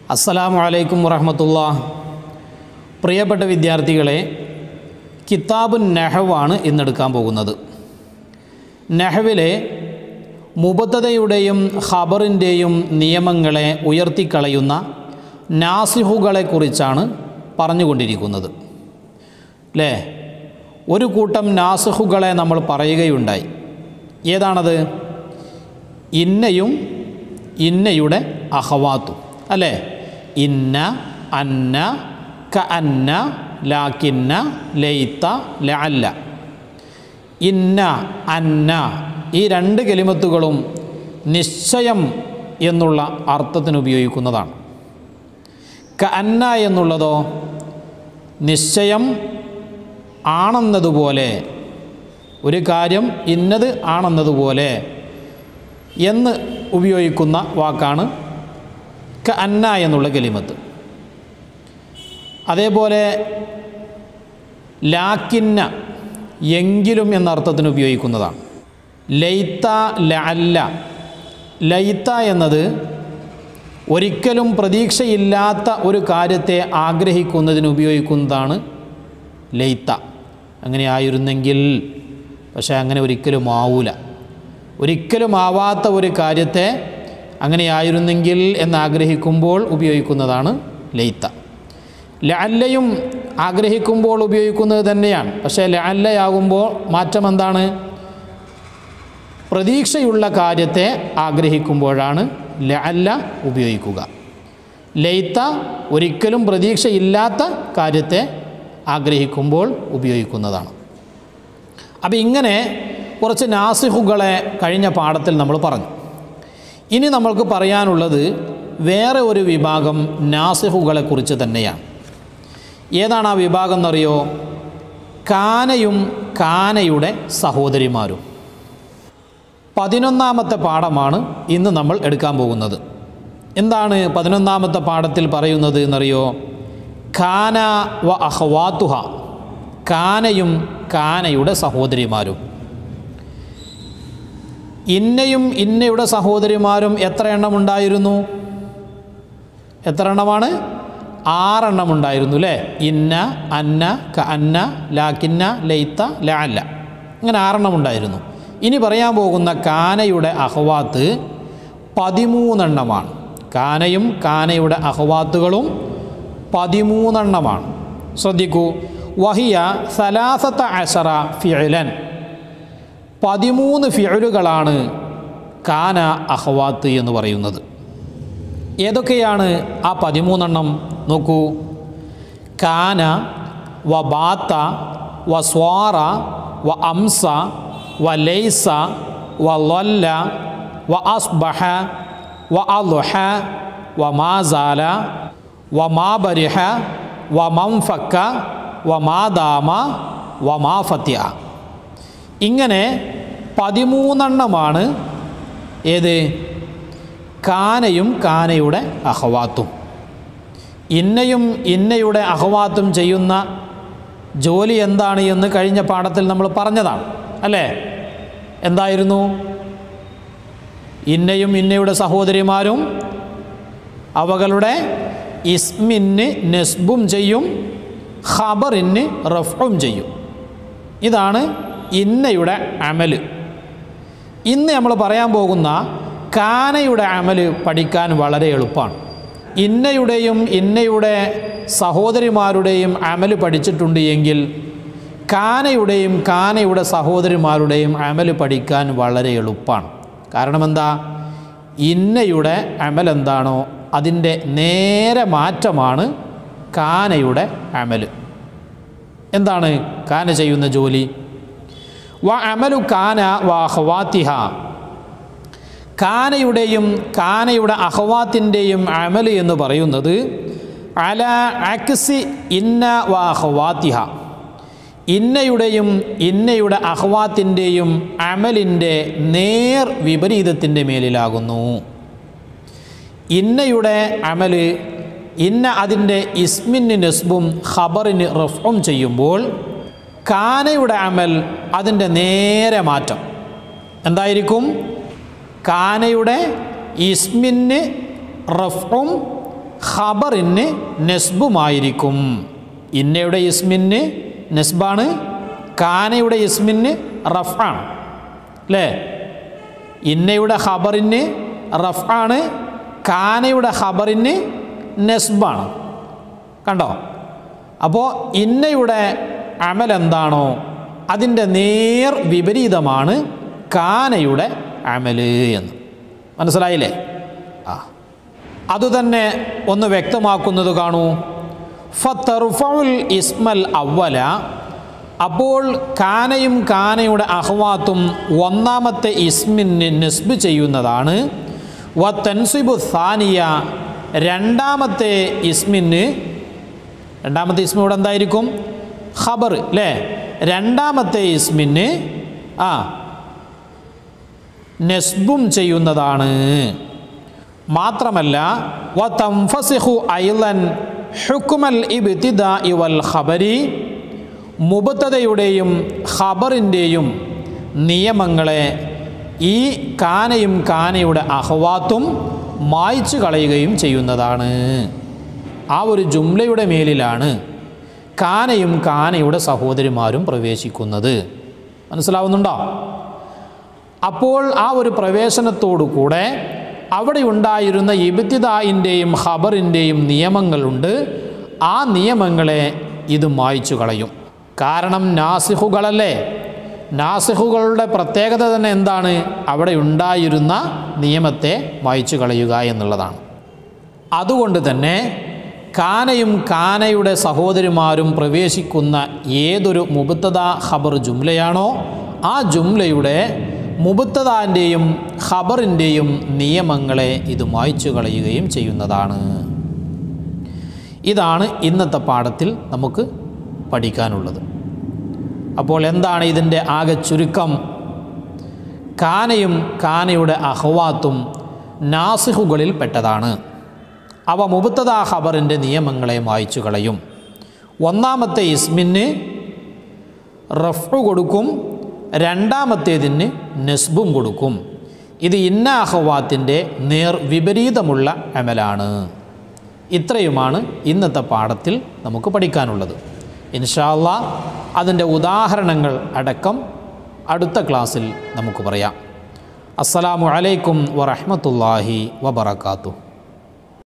അസ്സലാമു അലൈക്കും വറഹമത്തുള്ള പ്രിയപ്പെട്ട വിദ്യാർത്ഥികളെ കിതാബ് നെഹവാണ് ഇന്നെടുക്കാൻ പോകുന്നത് നെഹവിലെ മുബത്തതയുടെയും ഖബറിൻ്റെയും നിയമങ്ങളെ ഉയർത്തിക്കളയുന്ന നാസിഹുകളെക്കുറിച്ചാണ് പറഞ്ഞുകൊണ്ടിരിക്കുന്നത് അല്ലേ ഒരു കൂട്ടം നാസിഹുകളെ നമ്മൾ പറയുകയുണ്ടായി ഏതാണത് ഇന്നയും ഇന്നയുടെ അഹവാത്തും അല്ലേ ഇന്ന അന്ന ക അന്ന ലാക്കിന്ന ലൈത്ത ലഅല്ല ഇന്ന അന്ന ഈ രണ്ട് കെലിമത്തുകളും നിശ്ചയം എന്നുള്ള അർത്ഥത്തിന് ഉപയോഗിക്കുന്നതാണ് ക അന്ന എന്നുള്ളതോ നിശ്ചയം ആണെന്നതുപോലെ ഒരു കാര്യം ഇന്നത് ആണെന്നതുപോലെ എന്ന് ഉപയോഗിക്കുന്ന വാക്കാണ് ക അന്ന എന്നുള്ള കലിമത്ത് അതേപോലെ ലാക്കിന്ന എങ്കിലും എന്ന അർത്ഥത്തിന് ഉപയോഗിക്കുന്നതാണ് ലൈത്ത ലഅല്ല ലൈത്ത എന്നത് ഒരിക്കലും പ്രതീക്ഷയില്ലാത്ത ഒരു കാര്യത്തെ ആഗ്രഹിക്കുന്നതിന് ഉപയോഗിക്കുന്നതാണ് ലൈത്ത അങ്ങനെ ആയിരുന്നെങ്കിൽ പക്ഷേ അങ്ങനെ ഒരിക്കലും ആവൂല ഒരിക്കലും ആവാത്ത ഒരു കാര്യത്തെ അങ്ങനെ ആയിരുന്നെങ്കിൽ എന്നാഗ്രഹിക്കുമ്പോൾ ഉപയോഗിക്കുന്നതാണ് ലൈത്ത ലഅല്ലയും ആഗ്രഹിക്കുമ്പോൾ ഉപയോഗിക്കുന്നത് തന്നെയാണ് പക്ഷേ ലഅല്ലയാകുമ്പോൾ മാറ്റം എന്താണ് പ്രതീക്ഷയുള്ള കാര്യത്തെ ആഗ്രഹിക്കുമ്പോഴാണ് ലഅല്ല ഉപയോഗിക്കുക ലൈത്ത ഒരിക്കലും പ്രതീക്ഷയില്ലാത്ത കാര്യത്തെ ആഗ്രഹിക്കുമ്പോൾ ഉപയോഗിക്കുന്നതാണ് അപ്പം ഇങ്ങനെ കുറച്ച് നാസിഹുകളെ കഴിഞ്ഞ പാഠത്തിൽ നമ്മൾ പറഞ്ഞു ഇനി നമ്മൾക്ക് പറയാനുള്ളത് വേറെ ഒരു വിഭാഗം നാസിഹുകളെക്കുറിച്ച് തന്നെയാണ് ഏതാണ് ആ വിഭാഗം എന്നറിയോ കാനയും കാനയുടെ സഹോദരിമാരും പതിനൊന്നാമത്തെ പാഠമാണ് ഇന്ന് നമ്മൾ എടുക്കാൻ പോകുന്നത് എന്താണ് പതിനൊന്നാമത്തെ പാഠത്തിൽ പറയുന്നത് എന്നറിയോ കാന വ അഹ്വാത്തുഹ കാനയും കാനയുടെ സഹോദരിമാരും ഇന്നയും ഇന്നയുടെ സഹോദരിമാരും എത്ര എണ്ണം ഉണ്ടായിരുന്നു എത്ര എണ്ണമാണ് ആറെണ്ണം ഉണ്ടായിരുന്നു അല്ലേ ഇന്ന അന്ന ക അന്ന ലാക്കിന്ന ലൈത്ത ലാല്ല ഇങ്ങനെ ആറെണ്ണം ഉണ്ടായിരുന്നു ഇനി പറയാൻ പോകുന്ന കാനയുടെ അഹ്വാത്ത് പതിമൂന്നെണ്ണമാണ് കാനയും കാനയുടെ അഹ്വാത്തുകളും പതിമൂന്നെണ്ണമാണ് ശ്രദ്ധിക്കൂ വഹിയ സലാസത്ത അഷറ ഫിഅലൻ പതിമൂന്ന് ഫിഅലുകളാണ് കാന അഹ്വാത്ത് എന്ന് പറയുന്നത് ഏതൊക്കെയാണ് ആ പതിമൂന്നെണ്ണം നോക്കൂ കാന വ ബാത്ത വ സ്വാറ വ അംസ വ ലൈസ വ ലൊല്ല വ അസ്ബഹ വ അലുഹ വ മാസാല വ മാബരിഹ വ മംഫക്ക വ മാദാമ വ മാഫത്യ ഇങ്ങനെ പതിമൂന്നെണ്ണമാണ് ഏത് കാനയും കാനയുടെ അഹവാത്തും ഇന്നയും ഇന്നയുടെ അഹവാത്തും ചെയ്യുന്ന ജോലി എന്താണ് എന്ന് കഴിഞ്ഞ പാഠത്തിൽ നമ്മൾ പറഞ്ഞതാണ് അല്ലേ എന്തായിരുന്നു ഇന്നയും ഇന്നയുടെ സഹോദരിമാരും അവകളുടെ ഇസ്മിന് നെസ്ബും ചെയ്യും ഖബറിന് റഫും ചെയ്യും ഇതാണ് ഇന്നയുടെ അമല് ഇന്ന് നമ്മൾ പറയാൻ പോകുന്ന കാനയുടെ അമല് പഠിക്കാൻ വളരെ എളുപ്പമാണ് ഇന്നയുടെയും ഇന്നയുടെ സഹോദരിമാരുടെയും അമല് പഠിച്ചിട്ടുണ്ട് എങ്കിൽ കാനയുടെയും കാനയുടെ സഹോദരിമാരുടെയും അമല് പഠിക്കാൻ വളരെ എളുപ്പമാണ് കാരണം എന്താ ഇന്നയുടെ അമൽ എന്താണോ അതിൻ്റെ നേരെ മാറ്റമാണ് കാനയുടെ അമല് എന്താണ് കാന ചെയ്യുന്ന ജോലി വ അമലു കാന വ അഹ്വാത്തിഹ കാനയുടെയും കാനയുടെ അഹ്വാത്തിൻ്റെയും അമല് എന്ന് പറയുന്നത് അല അക്സി ഇന്ന വ അഹ്വാത്തിഹ ഇന്നയുടെയും ഇന്നയുടെ അഹ്വാത്തിൻ്റെയും അമലിൻ്റെ നേർ വിപരീതത്തിൻ്റെ മേലിലാകുന്നു ഇന്നയുടെ അമല് ഇന്ന അതിൻ്റെ ഇസ്മിന് നെസ്ബും ഖബറിന് റഫും ചെയ്യുമ്പോൾ കാനയുടെ അമൽ അതിൻ്റെ നേരെ മാറ്റം എന്തായിരിക്കും കാനയുടെ ഇസ്മിന് റഫും ഖബറിന് നെസ്ബുമായിരിക്കും ഇന്നയുടെ ഇസ്മിന് നെസ്ബാണ് കാനയുടെ ഇസ്മിന് റഫാണ് അല്ലേ ഇന്നയുടെ ഖബറിന് റഫാണ് കാനയുടെ ഖബറിന് നെസ്ബാണ് കണ്ടോ അപ്പോൾ ഇന്നയുടെ അമൽ എന്താണോ അതിൻ്റെ നേർ വിപരീതമാണ് കാനയുടെ അമല് എന്ന് മനസ്സിലായില്ലേ ആ അതുതന്നെ ഒന്ന് വ്യക്തമാക്കുന്നത് കാണൂ ഫത്തറുഫുൽ ഇസ്മൽ അവല അപ്പോൾ കാനയും കാനയുടെ അഹ്വാത്തും ഒന്നാമത്തെ ഇസ്മിന് നിസ്ബ് ചെയ്യുന്നതാണ് വ തൻസിബു സാനിയ രണ്ടാമത്തെ ഇസ്മിന് രണ്ടാമത്തെ ഇസ്മ ഇവിടെ എന്തായിരിക്കും ഖബർ അല്ലേ രണ്ടാമത്തെ ഇസ്മിന് ആ നെസ്ബും ചെയ്യുന്നതാണ് മാത്രമല്ല വ തംഫസിഹു ഐലൻ ഹുക്കുമൽ ഇബ്തിദാഇ വൽ ഖബരി മുബത്തതയുടെയും ഖബറിൻ്റെയും നിയമങ്ങളെ ഈ കാനയും കാനയുടെ അഹ്വാത്തും മായ്ച്ചു കളയുകയും ചെയ്യുന്നതാണ് ആ ഒരു ജുംലയുടെ മേലിലാണ് കാനയും കാനയുടെ സഹോദരിമാരും പ്രവേശിക്കുന്നത് മനസ്സിലാവുന്നുണ്ടോ അപ്പോൾ ആ ഒരു പ്രവേശനത്തോടു കൂടെ അവിടെ ഉണ്ടായിരുന്ന ഇബിത്തിദായിൻ്റെയും ഖബറിൻ്റെയും നിയമങ്ങളുണ്ട് ആ നിയമങ്ങളെ ഇത് മായ്ച്ചു കളയും കാരണം നാസിഹുകളല്ലേ നാസിഹുകളുടെ പ്രത്യേകത തന്നെ എന്താണ് അവിടെ ഉണ്ടായിരുന്ന നിയമത്തെ മായ്ച്ചു കളയുക എന്നുള്ളതാണ് അതുകൊണ്ട് തന്നെ കാനയും കാനയുടെ സഹോദരിമാരും പ്രവേശിക്കുന്ന ഏതൊരു മുബത്തദ ഖബർ ജുംലയാണോ ആ ജുംലയുടെ മുബത്തദാൻ്റെയും ഖബറിൻ്റെയും നിയമങ്ങളെ ഇത് മായ്ച്ചു കളയുകയും ചെയ്യുന്നതാണ് ഇതാണ് ഇന്നത്തെ പാഠത്തിൽ നമുക്ക് പഠിക്കാനുള്ളത് അപ്പോൾ എന്താണ് ഇതിൻ്റെ ആകെ ചുരുക്കം കാനയും കാനയുടെ അഹ്വാത്തും നാസിഹുകളിൽ പെട്ടതാണ് അവ മുബത്തദ ഖബറിൻ്റെ നിയമങ്ങളെ മായ്ച്ചു കളയും ഒന്നാമത്തെ ഇസ്മിന് റഫു കൊടുക്കും രണ്ടാമത്തേതിന് നെസ്ബും കൊടുക്കും ഇത് ഇന്ന അഹ്വാത്തിൻ്റെ നേർ വിപരീതമുള്ള അമലാണ് ഇത്രയുമാണ് ഇന്നത്തെ പാഠത്തിൽ നമുക്ക് പഠിക്കാനുള്ളത് ഇൻഷാല്ല അതിൻ്റെ ഉദാഹരണങ്ങൾ അടക്കം അടുത്ത ക്ലാസ്സിൽ നമുക്ക് പറയാം അസ്സലാമു അലൈക്കും വറഹ്മത്തുള്ളാഹി വബറകാതുഹു